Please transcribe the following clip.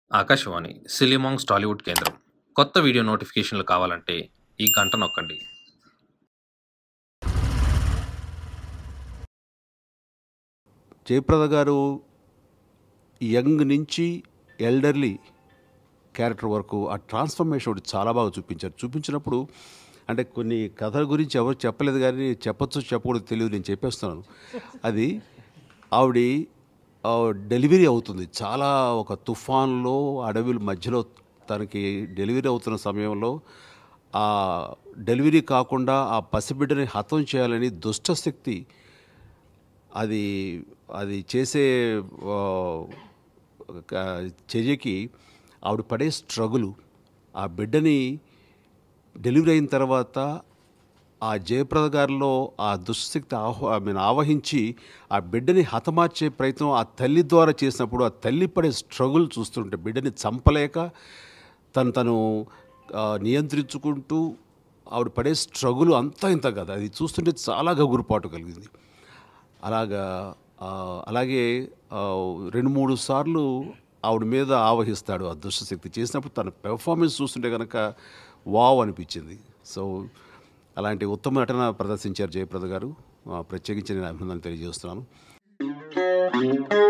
ఆకాశవాణి సిలిమాంగ్స్ టాలీవుడ్ కేంద్రం కొత్త వీడియో నోటిఫికేషన్లు కావాలంటే ఈ గంట నొక్కండి జయప్రద గారు యంగ్ నుంచి ఎల్డర్లీ క్యారెక్టర్ వరకు ఆ ట్రాన్స్ఫర్మేషన్ ఒకటి చాలా బాగా చూపించారు చూపించినప్పుడు అంటే కొన్ని కథల గురించి ఎవరు చెప్పలేదు కానీ చెప్పచ్చు చెప్పకూడదు తెలియదు నేను చెప్పేస్తున్నాను అది ఆవిడ ఆ, డెలివరీ అవుతుంది చాలా ఒక తుఫాన్లో అడవుల మధ్యలో తనకి డెలివరీ అవుతున్న సమయంలో ఆ డెలివరీ కాకుండా ఆ పసిబిడ్డని హతం చేయాలని దుష్టశక్తి అది అది చేసే ఆ, ఒక చర్యకి ఆవిడ పడే స్ట్రగులు ఆ బిడ్డని డెలివరీ అయిన తర్వాత ఆ జయప్రద గారిలో ఆ దుశ్శక్తి ఆహ్వా ఐ మీన్ ఆవహించి ఆ బిడ్డని హతమార్చే ప్రయత్నం ఆ తల్లి ద్వారా చేసినప్పుడు ఆ తల్లి పడే స్ట్రగుల్ చూస్తుంటే బిడ్డని చంపలేక తను తను ఆ, నియంత్రించుకుంటూ ఆవిడ పడే స్ట్రగుల్ అంతా ఇంత కదా అది చూస్తుంటే చాలా గగురుపాటు కలిగింది అలాగా ఆ, అలాగే ఆ, రెండు మూడు సార్లు ఆవిడ మీద ఆవహిస్తాడు ఆ దుష్టశక్తి చేసినప్పుడు తన పెర్ఫార్మెన్స్ చూస్తుంటే కనుక వావ్ అనిపించింది సో అలాంటి ఉత్తమ నటన ప్రదర్శించారు జయప్రద గారు ఆ, ప్రత్యేకించి నేను అభినందనలు తెలియజేస్తున్నాను